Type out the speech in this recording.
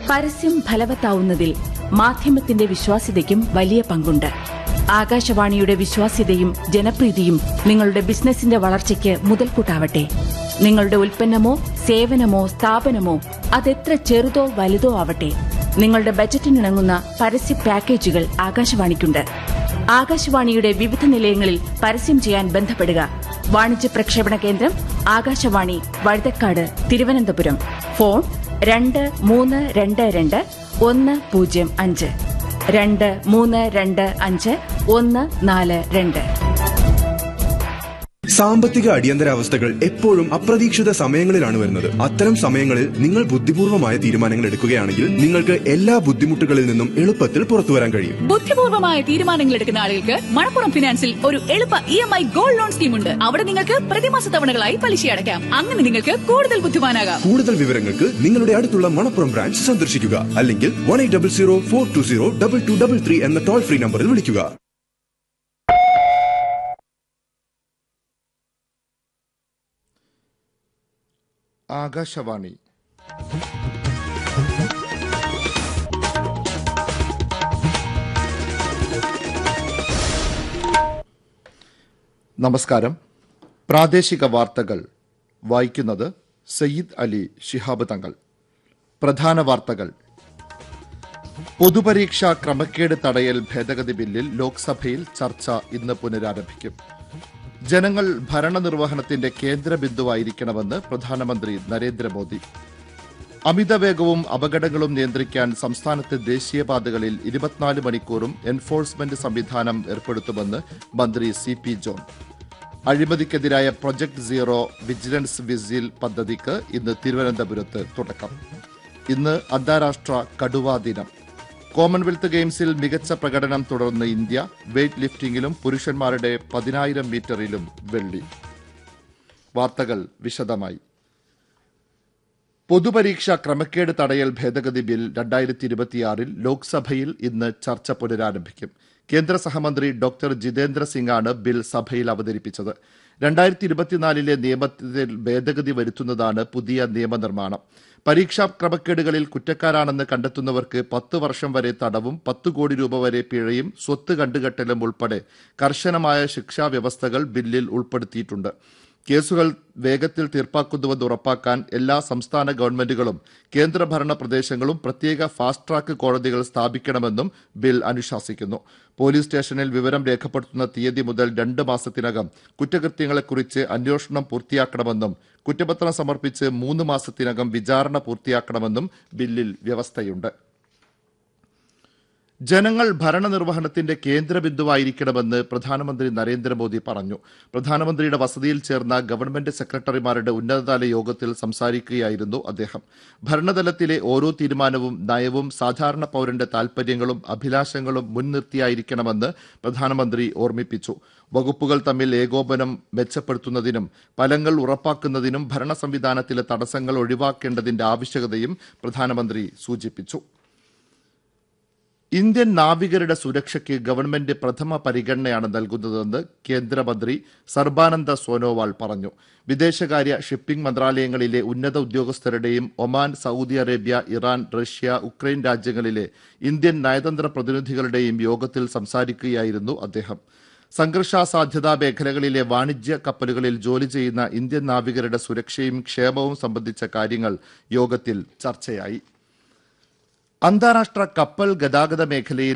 പരസ്യം ഫലവത്താവുന്നതിൽ മാധ്യമത്തിന്റെ വിശ്വാസ്യതയ്ക്കും വലിയ പങ്കുണ്ട് ആകാശവാണിയുടെ വിശ്വാസ്യതയും ജനപ്രീതിയും നിങ്ങളുടെ ബിസിനസിന്റെ വളർച്ചയ്ക്ക് മുതൽക്കൂട്ടാവട്ടെ നിങ്ങളുടെ ഉൽപ്പന്നമോ സേവനമോ സ്ഥാപനമോ അതെത്ര ചെറുതോ വലുതോ ആവട്ടെ നിങ്ങളുടെ ബജറ്റിനിണങ്ങുന്ന പരസ്യ പാക്കേജുകൾ ആകാശവാണിക്കുണ്ട് ആകാശവാണിയുടെ വിവിധ നിലയങ്ങളിൽ പരസ്യം ചെയ്യാൻ ബന്ധപ്പെടുക വാണിജ്യ പ്രക്ഷേപണ കേന്ദ്രം ആകാശവാണി വഴുതക്കാട് തിരുവനന്തപുരം ഫോൺ രണ്ട് മൂന്ന് രണ്ട് രണ്ട് ഒന്ന് പൂജ്യം അഞ്ച് രണ്ട് മൂന്ന് രണ്ട് അഞ്ച് ഒന്ന് നാല് രണ്ട് സാമ്പത്തിക അടിയന്തരാവസ്ഥകൾ എപ്പോഴും അപ്രതീക്ഷിത സമയങ്ങളിലാണ് വരുന്നത് അത്തരം സമയങ്ങളിൽ നിങ്ങൾ ബുദ്ധിപൂർവമായ തീരുമാനങ്ങൾ എടുക്കുകയാണെങ്കിൽ നിങ്ങൾക്ക് എല്ലാ ബുദ്ധിമുട്ടുകളിൽ നിന്നും എളുപ്പത്തിൽ പുറത്തു വരാൻ കഴിയും ബുദ്ധിപൂർവമായ തീരുമാനങ്ങൾ എടുക്കുന്ന ആളുകൾക്ക് മണപ്പുറം ഫിനാൻസിൽ ഒരു എളുപ്പ E M I gold loan scheme ഉണ്ട് അവിടെ നിങ്ങൾക്ക് പ്രതിമാസ തവണകളായി പലിശ അടയ്ക്കാം അങ്ങനെ നിങ്ങൾക്ക് കൂടുതൽ ബുദ്ധിമാനാകാം കൂടുതൽ വിവരങ്ങൾക്ക് നിങ്ങളുടെ അടുത്തുള്ള മണപ്പുറം ബ്രാഞ്ച് സന്ദർശിക്കുക അല്ലെങ്കിൽ one eight double zero four two zero double two double three എന്ന ടോൾ ഫ്രീ നമ്പറിൽ വിളിക്കുക ആകാശവാണി നമസ്കാരം പ്രാദേശിക വാർത്തകൾ വായിക്കുന്നത് സയ്യിദ് അലി ശിഹാബ് തങ്ങൾ പ്രധാന വാർത്തകൾ പൊതുപരീക്ഷാ ക്രമക്കേട് തടയൽ ഭേദഗതി ബില്ലിൽ ലോക്സഭയിൽ ചർച്ച ഇന്ന് പുനരാരംഭിക്കും ജനങ്ങൾ ഭരണനിർവഹണത്തിന്റെ കേന്ദ്ര ബിന്ദുവായിരിക്കണമെന്ന് പ്രധാനമന്ത്രി നരേന്ദ്രമോദി അമിതവേഗവും അപകടങ്ങളും നിയന്ത്രിക്കാൻ സംസ്ഥാനത്തെ ദേശീയപാതകളിൽ ഇരുപത്തിനാല് മണിക്കൂറും എൻഫോഴ്സ്മെന്റ് സംവിധാനം ഏർപ്പെടുത്തുമെന്ന് മന്ത്രി സി പി ജോൺ അഴിമതിക്കെതിരായ പ്രൊജക്ട് സീറോ വിജിലൻസ് വിസിൽ പദ്ധതിക്ക് ഇന്ന് തിരുവനന്തപുരത്ത് തുടക്കം ഇന്ന് അന്താരാഷ്ട്ര കടുവാ ദിനം കോമൺവെൽത്ത് ഗെയിംസിൽ മികച്ച പ്രകടനം തുടർന്ന് ഇന്ത്യ വെയ്റ്റ് ലിഫ്റ്റിംഗിലും പുരുഷന്മാരുടെ പതിനായിരം മീറ്ററിലും വെള്ളി വാർത്തകൾ വിശദമായി പൊതുപരീക്ഷ ക്രമക്കേട് തടയൽ ഭേദഗതി ബിൽ രണ്ടായിരത്തി ഇരുപത്തിയാറിൽ ലോക്സഭയിൽ ഇന്ന് ചർച്ച പുനരാരംഭിക്കും കേന്ദ്ര സഹമന്ത്രി ഡോക്ടർ ജിതേന്ദ്ര സിംഗാണ് ബിൽ സഭയിൽ അവതരിപ്പിച്ചത് രണ്ടായിരത്തി ഇരുപത്തിനാലിലെ നിയമത്തിൽ ഭേദഗതി വരുത്തുന്നതാണ് പുതിയ നിയമനിർമ്മാണം പരീക്ഷാ ക്രമക്കേടുകളിൽ കുറ്റക്കാരാണെന്ന് കണ്ടെത്തുന്നവർക്ക് പത്ത് വർഷം വരെ തടവും പത്ത് കോടി രൂപ വരെ പിഴയും സ്വത്ത് കണ്ടുകെട്ടലും ഉൾപ്പെടെ കർശനമായ ശിക്ഷാ വ്യവസ്ഥകൾ ബില്ലിൽ ഉൾപ്പെടുത്തിയിട്ടുണ്ട് കേസുകൾ വേഗത്തിൽ തീർപ്പാക്കുന്നുവെന്ന് ഉറപ്പാക്കാൻ എല്ലാ സംസ്ഥാന ഗവൺമെന്റുകളും കേന്ദ്രഭരണ പ്രദേശങ്ങളും പ്രത്യേക ഫാസ്റ്റ് ട്രാക്ക് കോടതികൾ സ്ഥാപിക്കണമെന്നും ബിൽ അനുശാസിക്കുന്നു പോലീസ് സ്റ്റേഷനിൽ വിവരം രേഖപ്പെടുത്തുന്ന തീയതി മുതൽ രണ്ട് മാസത്തിനകം കുറ്റകൃത്യങ്ങളെക്കുറിച്ച് അന്വേഷണം പൂർത്തിയാക്കണമെന്നും കുറ്റപത്രം സമർപ്പിച്ച് മൂന്ന് മാസത്തിനകം വിചാരണ പൂർത്തിയാക്കണമെന്നും ബില്ലിൽ വ്യവസ്ഥയുണ്ട് ജനങ്ങൾ ഭരണനിർവഹണത്തിന്റെ കേന്ദ്രബിന്ദുവായിരിക്കണമെന്ന് പ്രധാനമന്ത്രി നരേന്ദ്രമോദി പറഞ്ഞു പ്രധാനമന്ത്രിയുടെ വസതിയിൽ ചേർന്ന ഗവൺമെന്റ് സെക്രട്ടറിമാരുടെ ഉന്നതതല യോഗത്തിൽ സംസാരിക്കുകയായിരുന്നു അദ്ദേഹം ഭരണതലത്തിലെ ഓരോ തീരുമാനവും നയവും സാധാരണ പൌരന്റെ താൽപര്യങ്ങളും അഭിലാഷങ്ങളും മുൻനിർത്തിയായിരിക്കണമെന്ന് പ്രധാനമന്ത്രി ഓർമ്മിപ്പിച്ചു വകുപ്പുകൾ തമ്മിൽ ഏകോപനം മെച്ചപ്പെടുത്തുന്നതിനും ഫലങ്ങൾ ഉറപ്പാക്കുന്നതിനും ഭരണ സംവിധാനത്തിലെ തടസ്സങ്ങൾ ഒഴിവാക്കേണ്ടതിന്റെ ആവശ്യകതയും പ്രധാനമന്ത്രി സൂചിപ്പിച്ചു ഇന്ത്യൻ നാവികരുടെ സുരക്ഷയ്ക്ക് ഗവൺമെന്റ് പ്രഥമ പരിഗണനയാണ് നൽകുന്നതെന്ന് കേന്ദ്രമന്ത്രി സർബാനന്ദ സോനോവാൾ പറഞ്ഞു വിദേശകാര്യ ഷിപ്പിംഗ് മന്ത്രാലയങ്ങളിലെ ഉന്നത ഉദ്യോഗസ്ഥരുടെയും Oman Saudi Arabia Iran Russia Ukraine രാജ്യങ്ങളിലെ ഇന്ത്യൻ നയതന്ത്ര പ്രതിനിധികളുടെയും യോഗത്തിൽ സംസാരിക്കുകയായിരുന്നു അദ്ദേഹം സംഘർഷാസാധ്യതാ മേഖലകളിലെ വാണിജ്യ കപ്പലുകളിൽ ജോലി ചെയ്യുന്ന ഇന്ത്യൻ നാവികരുടെ സുരക്ഷയും ക്ഷേമവും സംബന്ധിച്ച കാര്യങ്ങൾ യോഗത്തിൽ ചർച്ചയായി അന്താരാഷ്ട്ര കപ്പൽ ഗതാഗത മേഖലയിൽ